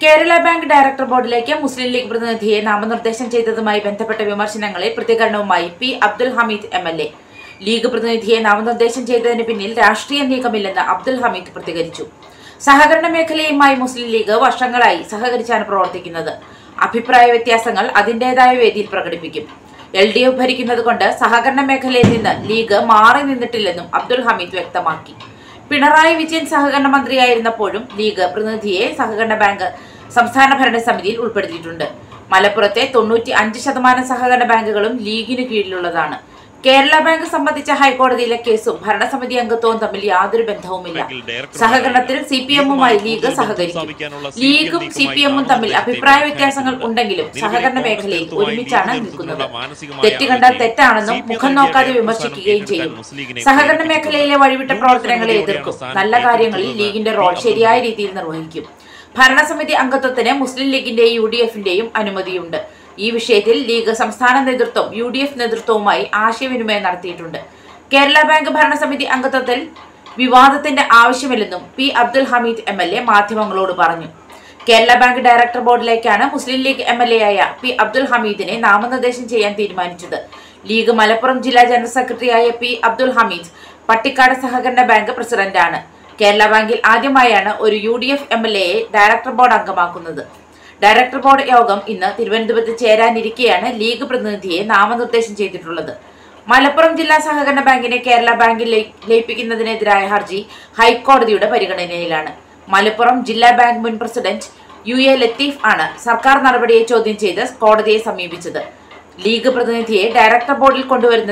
Kerala bank director ബോർഡിലേക്ക് മുസ്ലിം league പ്രതിനിധിയെ നാമനിർദ്ദേശം ചെയ്തതുമായി ബന്ധപ്പെട്ട വിമർശനങ്ങളിൽ പ്രതികരണവുമായി P Abdul Hameed M L A League പ്രതിനിധിയെ നാമനിർദ്ദേശം ചെയ്തതിന് പിന്നിൽ രാഷ്ട്രീയ നീക്കമില്ലെന്ന് അബ്ദുൽ ഹമീദ് പ്രതികരിച്ചു സഹകരണ മേഖലയുമായി മുസ്ലിം ലീഗ് വർഷങ്ങളായി സഹകരിച്ചാണ് പ്രവർത്തിക്കുന്നത് അഭിപ്രായ വ്യത്യാസങ്ങൾ അതിന്റേതായ വേദിയിൽ പ്രകടിപ്പിക്കും എൽ ഡി എഫ് ഭരിക്കുന്നത് കൊണ്ട് സഹകരണ മേഖലയിൽ നിന്ന് ലീഗ് മാറി നിന്നിട്ടില്ലെന്നും അബ്ദുൽ ഹമീദ് വ്യക്തമാക്കി പിണറായി വിജയൻ സഹകരണ മന്ത്രിയായിരുന്നപ്പോഴും ലീഗ് പ്രതിനിധിയെ സഹകരണ ബാങ്ക് സംസ്ഥാന ഭരണസമിതിയിൽ ഉൾപ്പെടുത്തിയിട്ടുണ്ട് മലപ്പുറത്തെ തൊണ്ണൂറ്റി അഞ്ച് ശതമാനം സഹകരണ ബാങ്കുകളും ലീഗിന് കീഴിലുള്ളതാണ് കേരള ബാങ്ക് സംബന്ധിച്ച ഹൈക്കോടതിയിലെ കേസും ഭരണസമിതി അംഗത്വവും തമ്മിൽ യാതൊരു ബന്ധവുമില്ല സഹകരണത്തിൽ സി പി എമ്മുമായി ലീഗ് സഹകരിക്കും ലീഗും സി പി എമ്മും തമ്മിൽ അഭിപ്രായ വ്യത്യാസങ്ങൾ ഉണ്ടെങ്കിലും സഹകരണ മേഖലയിൽ ഒരുമിച്ചാണ് നിൽക്കുന്നത് തെറ്റ് കണ്ടാൽ തെറ്റാണെന്നും മുഖം നോക്കാതെ വിമർശിക്കുകയും ചെയ്യും സഹകരണ മേഖലയിലെ വഴിവിട്ട പ്രവർത്തനങ്ങളെ എതിർക്കും നല്ല കാര്യങ്ങളിൽ ലീഗിന്റെ റോൾ ശരിയായ രീതിയിൽ നിർവഹിക്കും ഭരണസമിതി അംഗത്വത്തിന് മുസ്ലിം ലീഗിന്റെയും യു ഡി എഫിന്റെയും അനുമതിയുണ്ട് ഈ വിഷയത്തിൽ ലീഗ് സംസ്ഥാന നേതൃത്വം യു ഡി എഫ് നേതൃത്വവുമായി ആശയവിനിമയം നടത്തിയിട്ടുണ്ട് കേരള ബാങ്ക് ഭരണസമിതി അംഗത്വത്തിൽ വിവാദത്തിന്റെ ആവശ്യമില്ലെന്നും P Abdul Hameed M L A മാധ്യമങ്ങളോട് പറഞ്ഞു കേരള ബാങ്ക് ഡയറക്ടർ ബോർഡിലേക്കാണ് Muslim League M L A ആയ പി അബ്ദുൽ ഹമീദിനെ നാമനിർദ്ദേശം ചെയ്യാൻ തീരുമാനിച്ചത് ലീഗ് മലപ്പുറം ജില്ലാ ജനറൽ സെക്രട്ടറിയായ പി അബ്ദുൽ ഹമീദ് പട്ടിക്കാട് സഹകരണ ബാങ്ക് പ്രസിഡന്റാണ് കേരള ബാങ്കിൽ ആദ്യമായാണ് ഒരു U D F M L എയെ ഡയറക്ടർ ബോർഡ് അംഗമാക്കുന്നത് ഡയറക്ടർ ബോർഡ് യോഗം ഇന്ന് തിരുവനന്തപുരത്ത് ചേരാനിരിക്കെയാണ് ലീഗ് പ്രതിനിധിയെ നാമനിർദ്ദേശം ചെയ്തിട്ടുള്ളത് മലപ്പുറം ജില്ലാ സഹകരണ ബാങ്കിനെ കേരള ബാങ്കിൽ ലയി- ലയിപ്പിക്കുന്നതിനെതിരായ ഹർജി ഹൈക്കോടതിയുടെ പരിഗണനയിലാണ് മലപ്പുറം ജില്ലാ ബാങ്ക് മുൻ പ്രസിഡന്റ് യു എ ലത്തീഫ് ആണ് സർക്കാർ നടപടിയെ ചോദ്യം ചെയ്ത് കോടതിയെ സമീപിച്ചത് ലീഗ് പ്രതിനിധിയെ ഡയറക്ടർ ബോർഡിൽ കൊണ്ടുവരുന്നത്